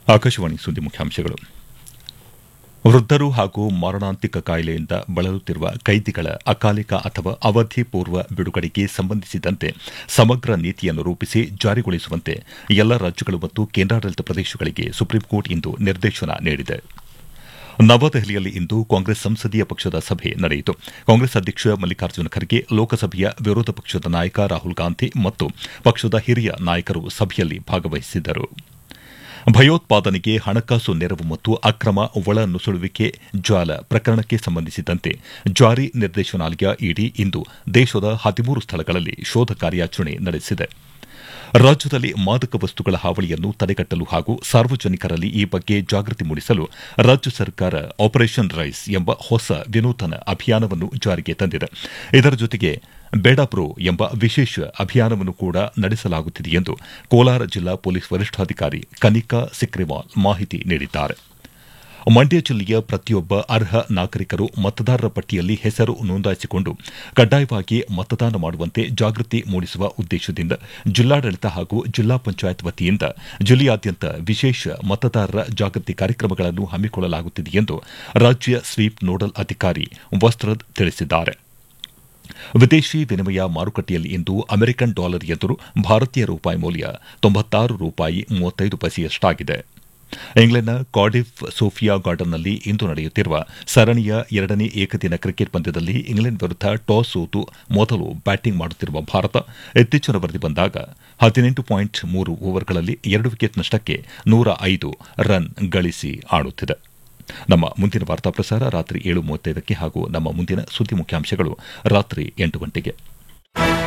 ಆಕಾಶವಾಣಿ ಸುದ್ದಿ ಮುಖ್ಯಾಂಶಗಳು ವೃದ್ಧರು ಹಾಗೂ ಮಾರಣಾಂತಿಕ ಕಾಯಿಲೆಯಿಂದ ಬಳಲುತ್ತಿರುವ ಕೈದಿಗಳ ಅಕಾಲಿಕ ಅಥವಾ ಅವಧಿ ಪೂರ್ವ ಬಿಡುಗಡೆಗೆ ಸಂಬಂಧಿಸಿದಂತೆ ಸಮಗ್ರ ನೀತಿಯನ್ನು ರೂಪಿಸಿ ಜಾರಿಗೊಳಿಸುವಂತೆ ಎಲ್ಲ ರಾಜ್ಯಗಳು ಮತ್ತು ಕೇಂದ್ರಾಡಳಿತ ಪ್ರದೇಶಗಳಿಗೆ ಸುಪ್ರೀಂಕೋರ್ಟ್ ಇಂದು ನಿರ್ದೇಶನ ನೀಡಿದೆ ನವದೆಹಲಿಯಲ್ಲಿ ಇಂದು ಕಾಂಗ್ರೆಸ್ ಸಂಸದೀಯ ಪಕ್ಷದ ಸಭೆ ನಡೆಯಿತು ಕಾಂಗ್ರೆಸ್ ಅಧ್ಯಕ್ಷ ಮಲ್ಲಿಕಾರ್ಜುನ ಖರ್ಗೆ ಲೋಕಸಭೆಯ ವಿರೋಧ ಪಕ್ಷದ ನಾಯಕ ರಾಹುಲ್ ಗಾಂಧಿ ಮತ್ತು ಪಕ್ಷದ ಹಿರಿಯ ನಾಯಕರು ಸಭೆಯಲ್ಲಿ ಭಾಗವಹಿಸಿದ್ದರು ಭಯೋತ್ಪಾದನೆಗೆ ಹಣಕಾಸು ನೆರವು ಮತ್ತು ಅಕ್ರಮ ಒಳನುಸುಳುವಿಕೆ ಜಾಲ ಪ್ರಕರಣಕ್ಕೆ ಸಂಬಂಧಿಸಿದಂತೆ ಜಾರಿ ನಿರ್ದೇಶನಾಲಯ ಇಡಿ ಇಂದು ದೇಶದ ಹದಿಮೂರು ಸ್ಥಳಗಳಲ್ಲಿ ಶೋಧ ಕಾರ್ಯಾಚರಣೆ ನಡೆಸಿದೆ ರಾಜ್ಯದಲ್ಲಿ ಮಾದಕ ವಸ್ತುಗಳ ಹಾವಳಿಯನ್ನು ತಡೆಗಟ್ಟಲು ಹಾಗೂ ಸಾರ್ವಜನಿಕರಲ್ಲಿ ಈ ಬಗ್ಗೆ ಜಾಗೃತಿ ಮೂಡಿಸಲು ರಾಜ್ಯ ಸರ್ಕಾರ ಆಪರೇಷನ್ ರೈಸ್ ಎಂಬ ಹೊಸ ವಿನೂತನ ಅಭಿಯಾನವನ್ನು ಜಾರಿಗೆ ತಂದಿದೆ ಇದರ ಜೊತೆಗೆ ಬೇಡ ಬ್ರೋ ಎಂಬ ವಿಶೇಷ ಅಭಿಯಾನವನ್ನು ಕೂಡ ನಡೆಸಲಾಗುತ್ತಿದೆ ಎಂದು ಕೋಲಾರ ಜಿಲ್ಲಾ ಪೊಲೀಸ್ ವರಿಷ್ಠಾಧಿಕಾರಿ ಕನಿಕಾ ಸಿಕ್ರಿವಾಲ್ ಮಾಹಿತಿ ನೀಡಿದ್ದಾರೆ ಮಂಡ್ಯ ಜಿಲ್ಲೆಯ ಪ್ರತಿಯೊಬ್ಬ ಅರ್ಹ ನಾಗರಿಕರು ಮತದಾರರ ಪಟ್ಟಿಯಲ್ಲಿ ಹೆಸರು ನೋಂದಾಯಿಸಿಕೊಂಡು ಕಡ್ಡಾಯವಾಗಿ ಮತದಾನ ಮಾಡುವಂತೆ ಜಾಗೃತಿ ಮೂಡಿಸುವ ಉದ್ದೇಶದಿಂದ ಜಿಲ್ಲಾಡಳಿತ ಹಾಗೂ ಜಿಲ್ಲಾ ಪಂಚಾಯತ್ ವತಿಯಿಂದ ಜಿಲ್ಲೆಯಾದ್ಯಂತ ವಿಶೇಷ ಮತದಾರರ ಜಾಗೃತಿ ಕಾರ್ಯಕ್ರಮಗಳನ್ನು ಹಮ್ಮಿಕೊಳ್ಳಲಾಗುತ್ತಿದೆ ಎಂದು ರಾಜ್ಯ ಸ್ವೀಪ್ ನೋಡಲ್ ಅಧಿಕಾರಿ ವಸ್ತ್ರದ್ ತಿಳಿಸಿದ್ದಾರೆ ವಿದೇಶಿ ವಿನಿಮಯ ಮಾರುಕಟ್ಟೆಯಲ್ಲಿ ಇಂದು ಅಮೆರಿಕನ್ ಡಾಲರ್ ಎದುರು ಭಾರತೀಯ ರೂಪಾಯಿ ಮೌಲ್ಯ ತೊಂಬತ್ತಾರು ರೂಪಾಯಿ ಮೂವತ್ತೈದು ಪೈಸೆಯಷ್ಟಾಗಿದೆ ಇಂಗ್ಲೆಂಡ್ನ ಕಾರ್ಡಿಫ್ ಸೋಫಿಯಾ ಗಾರ್ಡನ್ನಲ್ಲಿ ಇಂದು ನಡೆಯುತ್ತಿರುವ ಸರಣಿಯ ಎರಡನೇ ಏಕದಿನ ಕ್ರಿಕೆಟ್ ಪಂದ್ಯದಲ್ಲಿ ಇಂಗ್ಲೆಂಡ್ ವಿರುದ್ಧ ಟಾಸ್ ಸೋತು ಮೊದಲು ಬ್ಯಾಟಿಂಗ್ ಮಾಡುತ್ತಿರುವ ಭಾರತ ಇತ್ತೀಚಿನ ವರದಿ ಬಂದಾಗ ಹದಿನೆಂಟು ಪಾಯಿಂಟ್ ಮೂರು ಓವರ್ಗಳಲ್ಲಿ ಎರಡು ವಿಕೆಟ್ ನಷ್ಟಕ್ಕೆ ನೂರ ಐದು ರನ್ ಗಳಿಸಿ ಆಡುತ್ತಿದೆ ನಮ್ಮ ಮುಂದಿನ ವಾರ್ತಾ ಪ್ರಸಾರ ರಾತ್ರಿ ಏಳು ಮೂವತ್ತೈದಕ್ಕೆ ಹಾಗೂ ನಮ್ಮ ಮುಂದಿನ ಸುದ್ದಿ ಮುಖ್ಯಾಂಶಗಳು ರಾತ್ರಿ ಎಂಟು ಗಂಟೆಗೆ